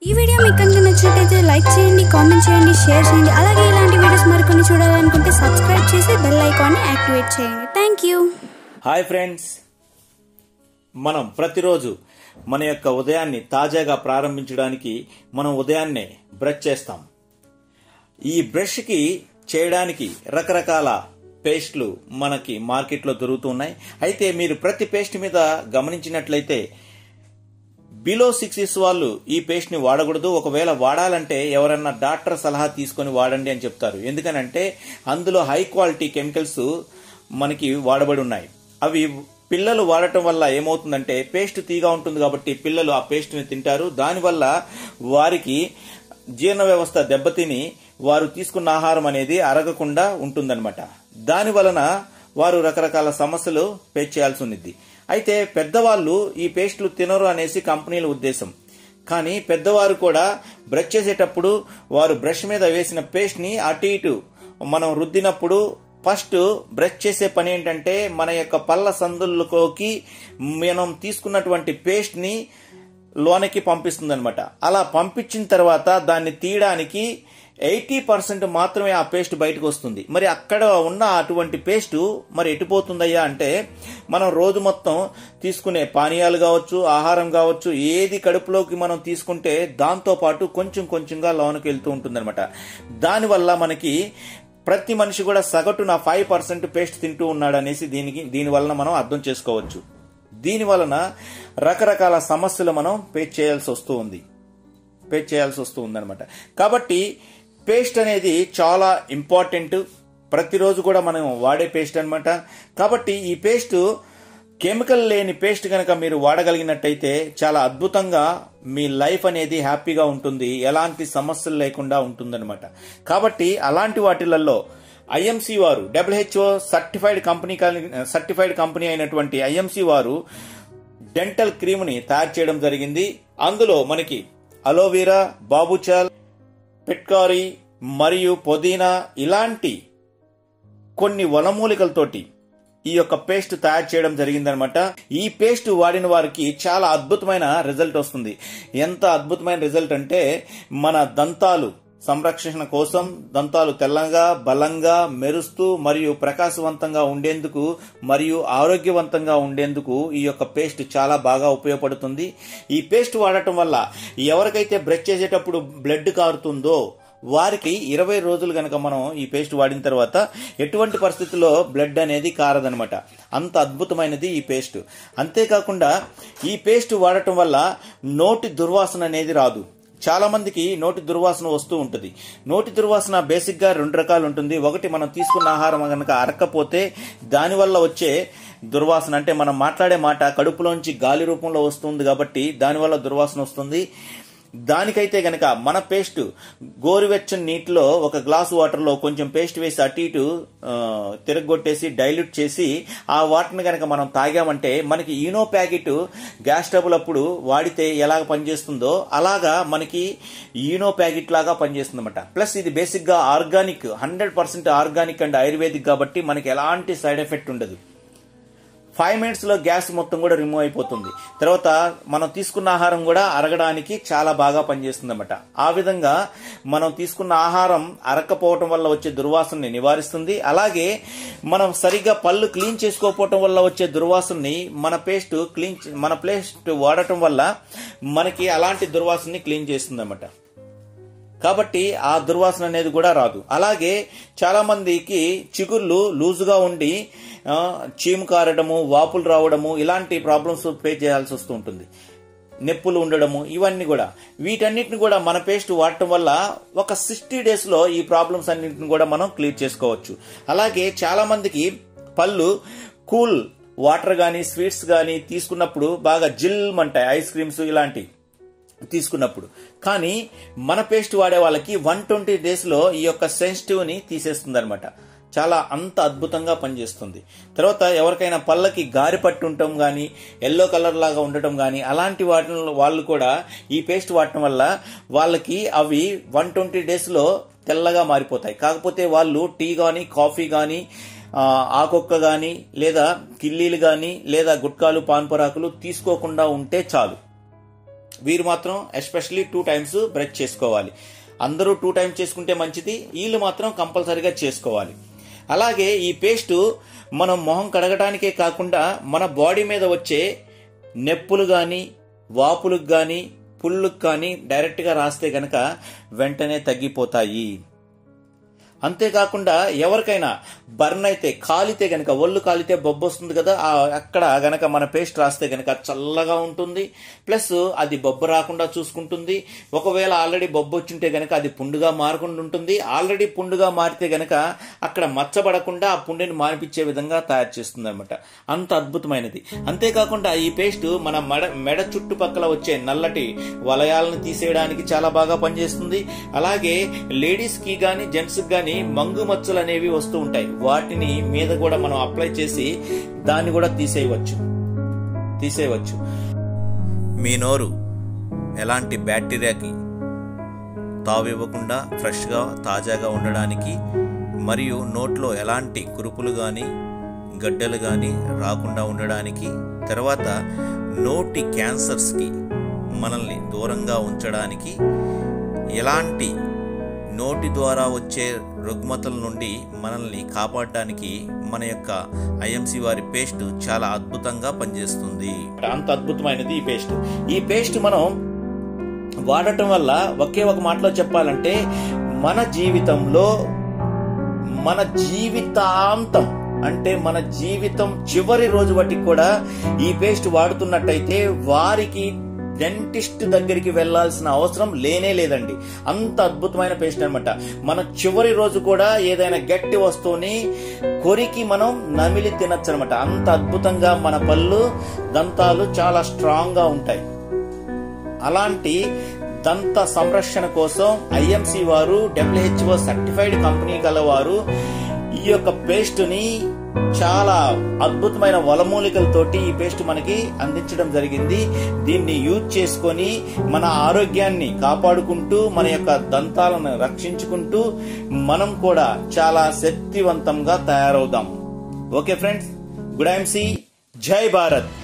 ఈ వీడియో మీకు కనుక నచ్చినట్టయితే లైక్ చేయండి కామెంట్ చేయండి షేర్ చేయండి అలాగే ఇలాంటి వీడియోస్ మరికొన్ని చూడాలనుకుంటే సబ్స్క్రైబ్ చేసి బెల్ ఐకాన్ని యాక్టివేట్ చేయండి థ్యాంక్ యూ హాయ్ ఫ్రెండ్స్ మనం ప్రతిరోజు మన యొక్క ఉదయాన్ని తాజాగా ప్రారంభించడానికి మనం ఉదయాన్నే బ్రష్ చేస్తాం ఈ బ్రష్కి చేయడానికి రకరకాల పేస్ట్లు మనకి మార్కెట్లో దొరుకుతున్నాయి అయితే మీరు ప్రతి పేస్ట్ మీద గమనించినట్లయితే బిలో సిక్స్ ఇయర్స్ వాళ్ళు ఈ పేస్ట్ ని వాడకూడదు ఒకవేళ వాడాలంటే ఎవరన్నా డాక్టర్ సలహా తీసుకొని వాడండి అని చెప్తారు ఎందుకనంటే అందులో హై క్వాలిటీ కెమికల్స్ మనకి వాడబడి ఉన్నాయి అవి పిల్లలు వాడటం వల్ల ఏమవుతుందంటే పేస్ట్ తీగా ఉంటుంది కాబట్టి పిల్లలు ఆ పేస్ట్ ని తింటారు దానివల్ల వారికి జీర్ణ వ్యవస్థ దెబ్బతిని వారు తీసుకున్న ఆహారం అనేది అరగకుండా ఉంటుందన్నమాట దాని వలన వారు రకరకాల సమస్యలు ఫేస్ చేయాల్సి ఉన్నది అయితే పెద్దవాళ్ళు ఈ పేస్టులు తినరు అనేసి కంపెనీల ఉద్దేశం కానీ పెద్దవారు కూడా బ్రష్ చేసేటప్పుడు వారు బ్రష్ మీద వేసిన పేస్ట్ ని అటు ఇటు మనం రుద్దినప్పుడు ఫస్ట్ బ్రష్ చేసే పని ఏంటంటే మన యొక్క పళ్ళ సందులలోకి మనం తీసుకున్నటువంటి పేస్ట్ ని లోనికి పంపిస్తుంది అనమాట అలా పంపించిన తర్వాత దాన్ని తీయడానికి ఎయిటీ పర్సెంట్ మాత్రమే ఆ పేస్ట్ బయటకు వస్తుంది మరి అక్కడ ఉన్న అటువంటి పేస్ట్ మరి ఎటుపోతుందయ్యా అంటే మనం రోజు మొత్తం తీసుకునే పానీయాలు కావచ్చు ఆహారం కావచ్చు ఏది కడుపులోకి మనం తీసుకుంటే దాంతో పాటు కొంచెం కొంచెంగా లోనికి వెళ్తూ ఉంటుందన్నమాట దానివల్ల మనకి ప్రతి మనిషి కూడా సగటున ఫైవ్ పర్సెంట్ పేస్ట్ తింటూ ఉన్నాడు అనేసి దీనికి దీని వలన మనం అర్థం చేసుకోవచ్చు దీని వలన రకరకాల సమస్యలు మనం ఫేస్ చేయాల్సి వస్తూ ఉంది ఫేస్ చేయాల్సి వస్తూ ఉందన్నమాట కాబట్టి పేస్ట్ అనేది చాలా ఇంపార్టెంట్ ప్రతిరోజు కూడా మనం వాడే పేస్ట్ అన్నమాట కాబట్టి ఈ పేస్ట్ కెమికల్ లేని పేస్ట్ కనుక మీరు వాడగలిగినట్టయితే చాలా అద్భుతంగా మీ లైఫ్ అనేది హ్యాపీగా ఉంటుంది ఎలాంటి సమస్యలు లేకుండా ఉంటుందన్నమాట కాబట్టి అలాంటి వాటిలలో ఐఎంసీ వారు WHO certified company certified company అయినటువంటి ఐఎంసీ వారు డెంటల్ క్రీమ్ ని తయారు చేయడం జరిగింది అందులో మనకి అలోవెరా బాబుచాల్ పిట్కారీ మరియు పుదీనా ఇలాంటి కొన్ని వనమూలికలతోటి ఈ యొక్క పేస్ట్ తయారు చేయడం జరిగిందనమాట ఈ పేస్ట్ వాడిన వారికి చాలా అద్భుతమైన రిజల్ట్ వస్తుంది ఎంత అద్భుతమైన రిజల్ట్ అంటే మన దంతాలు సంరక్షణ కోసం దంతాలు తెల్లగా బలంగా మెరుస్తూ మరియు ప్రకాశవంతంగా ఉండేందుకు మరియు ఆరోగ్యవంతంగా ఉండేందుకు ఈ యొక్క పేస్ట్ చాలా బాగా ఉపయోగపడుతుంది ఈ పేస్ట్ వాడటం వల్ల ఎవరికైతే బ్రష్ చేసేటప్పుడు బ్లడ్ కారుతుందో వారికి ఇరవై రోజులు గనక మనం ఈ పేస్ట్ వాడిన తర్వాత ఎటువంటి పరిస్థితుల్లో బ్లడ్ అనేది కారదనమాట అంత అద్భుతమైనది ఈ పేస్ట్ అంతేకాకుండా ఈ పేస్ట్ వాడటం వల్ల నోటి దుర్వాసన అనేది రాదు చాలా మందికి నోటి దుర్వాసన వస్తూ ఉంటుంది నోటి దుర్వాసన బేసిక్ గా రెండు రకాలు ఉంటుంది ఒకటి మనం తీసుకున్న ఆహారం కనుక అరక్కపోతే దానివల్ల వచ్చే దుర్వాసన అంటే మనం మాట్లాడే మాట కడుపులోంచి గాలి రూపంలో వస్తుంది కాబట్టి దానివల్ల దుర్వాసన వస్తుంది దానికైతే గనక మన పేస్ట్ గోరువెచ్చని నీటిలో ఒక గ్లాస్ వాటర్ లో కొంచెం పేస్ట్ వేసి అటు ఇటు ఆ, తిరగొట్టేసి డైల్యూట్ చేసి ఆ వాటర్ని గనక మనం తాగామంటే మనకి ఈనో ప్యాకెట్ గ్యాస్ ట్రబుల్ అప్పుడు వాడితే ఎలాగ పనిచేస్తుందో అలాగా మనకి ఈనో ప్యాకెట్ లాగా పనిచేస్తుంది అనమాట ప్లస్ ఇది బేసిక్ గా organic hundred percent organic and Ayurvedic కాబట్టి మనకి ఎలాంటి సైడ్ ఎఫెక్ట్ ఉండదు ఫైవ్ మినిట్స్ లో గ్యాస్ మొత్తం కూడా రిమూవ్ అయిపోతుంది తర్వాత మనం తీసుకున్న ఆహారం కూడా అరగడానికి చాలా బాగా పనిచేస్తుంది అనమాట ఆ విధంగా మనం తీసుకున్న ఆహారం అరక్కపోవటం వల్ల వచ్చే దుర్వాసనని నివారిస్తుంది అలాగే మనం సరిగ్గా పళ్ళు క్లీన్ చేసుకోకపోవటం వల్ల వచ్చే దుర్వాసనని మన పేస్ట్ క్లీన్ మన పేస్ట్ వాడటం వల్ల మనకి అలాంటి దుర్వాసనని క్లీన్ చేస్తుంది అనమాట కాబట్టి ఆ దుర్వాసన అనేది కూడా రాదు అలాగే చాలా మందికి చిగుళ్ళు లూజుగా ఉండి ఆ, చీము కారడము వాపులు రావడము ఇలాంటి ప్రాబ్లమ్స్ ఫేస్ చేయాల్సి వస్తూ ఉంటుంది నొప్పులు ఉండడము ఇవన్నీ కూడా వీటన్నిటిని కూడా మన పేస్ట్ వాడటం వల్ల ఒక సిక్స్టీ డేస్ లో ఈ ప్రాబ్లమ్స్ అన్నింటిని కూడా మనం క్లియర్ చేసుకోవచ్చు అలాగే చాలా మందికి పళ్ళు కూల్ వాటర్ గానీ స్వీట్స్ గానీ తీసుకున్నప్పుడు బాగా జిల్మంటాయి ఐస్ క్రీమ్స్ ఇలాంటివి తీసుకున్నప్పుడు కానీ మన పేస్ట్ వాడే వాళ్ళకి వన్ ట్వంటీ డేస్ లో ఈ యొక్క సెన్సిటివ్ ని తీసేస్తుంది అనమాట చాలా అంత అద్భుతంగా పనిచేస్తుంది తర్వాత ఎవరికైనా పళ్ళకి గారి పట్టి ఉండటం గానీ ఎల్లో కలర్ లాగా ఉండటం గానీ అలాంటి వాటి వాళ్ళు కూడా ఈ పేస్ట్ వాడటం వల్ల వాళ్ళకి అవి వన్ ట్వంటీ డేస్ లో తెల్లగా మారిపోతాయి కాకపోతే వాళ్ళు టీ గానీ కాఫీ గానీ ఆ, ఆకొక్క గాని లేదా కిల్లీలు గాని లేదా గుట్కాలు పాన్పరాకులు తీసుకోకుండా ఉంటే చాలు వీరు మాత్రం ఎస్పెషల్లీ టూ టైమ్స్ బ్రష్ చేసుకోవాలి అందరూ టూ టైమ్స్ చేసుకుంటే మంచిది వీళ్ళు మాత్రం కంపల్సరీగా చేసుకోవాలి అలాగే ఈ పేస్ట్ మనం మొహం కడగటానికే కాకుండా మన బాడీ మీద వచ్చే నెప్పులు కానీ వాపులకు కానీ పుళ్ళుకు కానీ డైరెక్ట్గా రాస్తే గనక వెంటనే తగ్గిపోతాయి అంతేకాకుండా ఎవరికైనా బర్న్ అయితే కాలితే గనక ఒళ్ళు కాలితే బొబ్బు వస్తుంది కదా ఆ అక్కడ గనక మన పేస్ట్ రాస్తే గనక చల్లగా ఉంటుంది ప్లస్ అది బొబ్బు రాకుండా చూసుకుంటుంది ఒకవేళ ఆల్రెడీ బొబ్బు వచ్చింటే గనక అది పుండుగా మారకుండా ఉంటుంది ఆల్రెడీ పుండుగా మారితే గనక అక్కడ మచ్చబడకుండా ఆ పుండిని మానిపించే విధంగా తయారు చేస్తుంది అనమాట అంత అద్భుతమైనది అంతేకాకుండా ఈ పేస్ట్ మన మెడ మెడ చుట్టుపక్కల వచ్చే నల్లటి వలయాలను తీసేయడానికి చాలా బాగా పనిచేస్తుంది అలాగే లేడీస్ కి గానీ జెంట్స్ కి గానీ మంగు మచ్చలు అనేవి వస్తూ ఉంటాయి వాటిని మీద కూడా మనం అప్లై చేసి దాన్ని కూడా తీసేయవచ్చు తీసేయవచ్చు మీ నోరు ఎలాంటి బ్యాక్టీరియాకి తావివ్వకుండా ఫ్రెష్గా తాజాగా ఉండడానికి మరియు నోట్లో ఎలాంటి కురుపులు కానీ గడ్డలు కానీ రాకుండా ఉండడానికి తర్వాత నోటి క్యాన్సర్స్కి మనల్ని దూరంగా ఉంచడానికి ఎలాంటి నోటి ద్వారా వచ్చే రుగ్మతల నుండి మనల్ని కాపాడడానికి మన యొక్క ఐఎంసి వారి పేస్ట్ చాలా అద్భుతంగా పనిచేస్తుంది అంత అద్భుతమైనది ఈ పేస్ట్ ఈ పేస్ట్ మనం వాడటం వల్ల ఒకే ఒక మాటలో చెప్పాలంటే మన జీవితంలో మన జీవితాంతం అంటే మన జీవితం చివరి రోజు బట్టి కూడా ఈ పేస్ట్ వాడుతున్నట్టయితే వారికి డెంటిస్ట్ దగ్గరికి వెళ్లాల్సిన అవసరం లేనే లేదండి అంత అద్భుతమైన పేస్ట్ అనమాట మన చివరి రోజు కూడా ఏదైనా గట్టి వస్తువుని కొరికి మనం నమిలి తినచ్చు అనమాట అంత అద్భుతంగా మన పళ్ళు దంతాలు చాలా స్ట్రాంగ్ గా ఉంటాయి అలాంటి దంత సంరక్షణ కోసం ఐఎంసి వారు డబ్ల్యూహెచ్ఓ సర్టిఫైడ్ కంపెనీ గల వారు ఈ యొక్క పేస్ట్ ని చాలా అద్భుతమైన వలమూలికలతోటి ఈ పేస్ట్ మనకి అందించడం జరిగింది దీన్ని యూజ్ చేసుకొని మన ఆరోగ్యాన్ని కాపాడుకుంటూ మన యొక్క దంతాలను రక్షించుకుంటూ మనం కూడా చాలా శక్తివంతంగా తయారవుదాం ఓకే ఫ్రెండ్స్ గుడ్ ఐఎంసి జై భారత్